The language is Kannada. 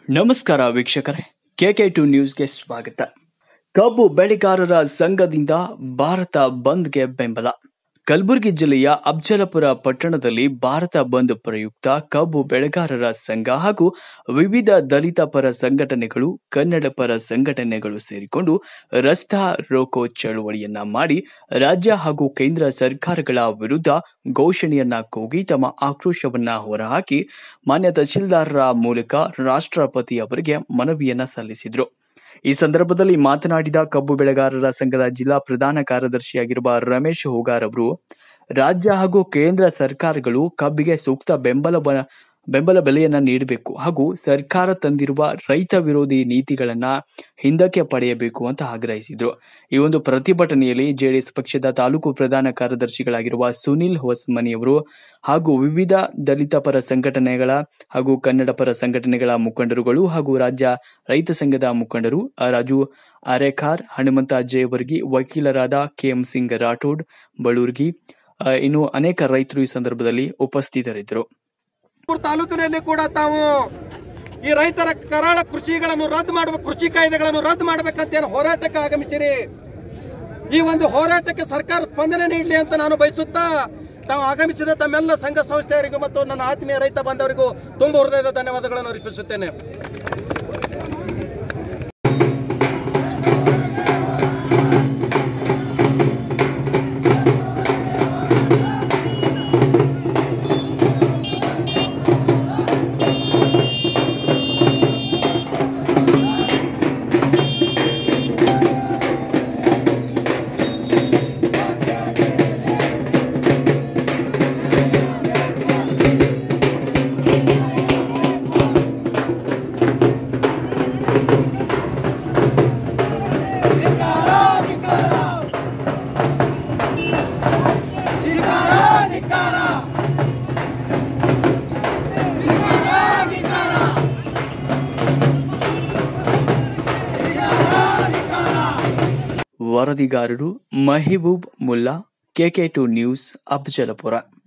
ನಮಸ್ಕಾರ ವೀಕ್ಷಕರೇ ಕೆಕೆ ಟು ನ್ಯೂಸ್ಗೆ ಸ್ವಾಗತ ಕಬ್ಬು ಬೆಳೆಗಾರರ ಸಂಘದಿಂದ ಭಾರತ ಬಂದ್ಗೆ ಬೆಂಬಲ ಕಲಬುರಗಿ ಜಿಲ್ಲೆಯ ಅಫ್ಜಲಪುರ ಪಟ್ಟಣದಲ್ಲಿ ಭಾರತ ಬಂದ್ ಪ್ರಯುಕ್ತ ಕಬ್ಬು ಬೆಳೆಗಾರರ ಸಂಘ ಹಾಗೂ ವಿವಿಧ ದಲಿತ ಪರ ಸಂಘಟನೆಗಳು ಕನ್ನಡ ಪರ ಸಂಘಟನೆಗಳು ಸೇರಿಕೊಂಡು ರಸ್ತಾ ರೋಕೋ ಚಳುವಳಿಯನ್ನ ಮಾಡಿ ರಾಜ್ಯ ಹಾಗೂ ಕೇಂದ್ರ ಸರ್ಕಾರಗಳ ವಿರುದ್ಧ ಘೋಷಣೆಯನ್ನ ಕೂಗಿ ತಮ್ಮ ಆಕ್ರೋಶವನ್ನ ಹೊರಹಾಕಿ ಮಾನ್ಯ ತಹಶೀಲ್ದಾರರ ಮೂಲಕ ರಾಷ್ಟ್ರಪತಿ ಅವರಿಗೆ ಮನವಿಯನ್ನ ಸಲ್ಲಿಸಿದ್ರು ಈ ಸಂದರ್ಭದಲ್ಲಿ ಮಾತನಾಡಿದ ಕಬ್ಬು ಬೆಳೆಗಾರರ ಸಂಘದ ಜಿಲ್ಲಾ ಪ್ರಧಾನ ಕಾರ್ಯದರ್ಶಿಯಾಗಿರುವ ರಮೇಶ್ ಹೋಗಾರ್ ಅವರು ರಾಜ್ಯ ಹಾಗೂ ಕೇಂದ್ರ ಸರ್ಕಾರಗಳು ಕಬ್ಬಿಗೆ ಸೂಕ್ತ ಬೆಂಬಲ ಬೆಂಬಲ ಬೆಲೆಯನ್ನ ನೀಡಬೇಕು ಹಾಗೂ ಸರ್ಕಾರ ತಂದಿರುವ ರೈತ ವಿರೋಧಿ ನೀತಿಗಳನ್ನ ಹಿಂದಕ್ಕೆ ಪಡೆಯಬೇಕು ಅಂತ ಆಗ್ರಹಿಸಿದ್ರು ಈ ಒಂದು ಪ್ರತಿಭಟನೆಯಲ್ಲಿ ಜೆಡಿಎಸ್ ಪಕ್ಷದ ತಾಲೂಕು ಪ್ರಧಾನ ಕಾರ್ಯದರ್ಶಿಗಳಾಗಿರುವ ಸುನಿಲ್ ಹೊಸಮನಿಯವರು ಹಾಗೂ ವಿವಿಧ ದಲಿತ ಪರ ಸಂಘಟನೆಗಳ ಹಾಗೂ ಕನ್ನಡ ಪರ ಸಂಘಟನೆಗಳ ಮುಖಂಡರುಗಳು ಹಾಗೂ ರಾಜ್ಯ ರೈತ ಸಂಘದ ಮುಖಂಡರು ಆ, ರಾಜು ಅರೇಖಾರ್ ಹನುಮಂತ ಜಯವರ್ಗಿ ವಕೀಲರಾದ ಕೆಎಂ ಸಿಂಗ್ ರಾಠೋಡ್ ಬಳೂರ್ಗಿ ಆ, ಇನ್ನು ಅನೇಕ ರೈತರು ಈ ಸಂದರ್ಭದಲ್ಲಿ ಉಪಸ್ಥಿತರಿದ್ದರು ಚಿಕ್ಕಮಗಳೂರು ತಾಲೂಕಿನಲ್ಲಿ ಕೂಡ ತಾವು ಈ ರೈತರ ಕರಾಳ ಕೃಷಿಗಳನ್ನು ರದ್ದು ಮಾಡಬೇಕು ಕೃಷಿ ಕಾಯ್ದೆಗಳನ್ನು ರದ್ದು ಮಾಡಬೇಕಂತ ಏನು ಹೋರಾಟಕ್ಕೆ ಆಗಮಿಸಿರಿ ಈ ಒಂದು ಹೋರಾಟಕ್ಕೆ ಸರ್ಕಾರ ಸ್ಪಂದನೆ ನೀಡಲಿ ಅಂತ ನಾನು ಬಯಸುತ್ತಾ ತಾವು ಆಗಮಿಸಿದ ತಮ್ಮೆಲ್ಲ ಸಂಘ ಸಂಸ್ಥೆಯವರಿಗೂ ಮತ್ತು ನನ್ನ ಆತ್ಮೀಯ ರೈತ ಬಾಂಧವರಿಗೂ ತುಂಬ ಹೃದಯದ ಧನ್ಯವಾದಗಳನ್ನು ಅರ್ಪಿಸುತ್ತೇನೆ ವರದಿಗಾರರು Mahibub Mulla K K two news ಅಫ್ಜಲಪುರ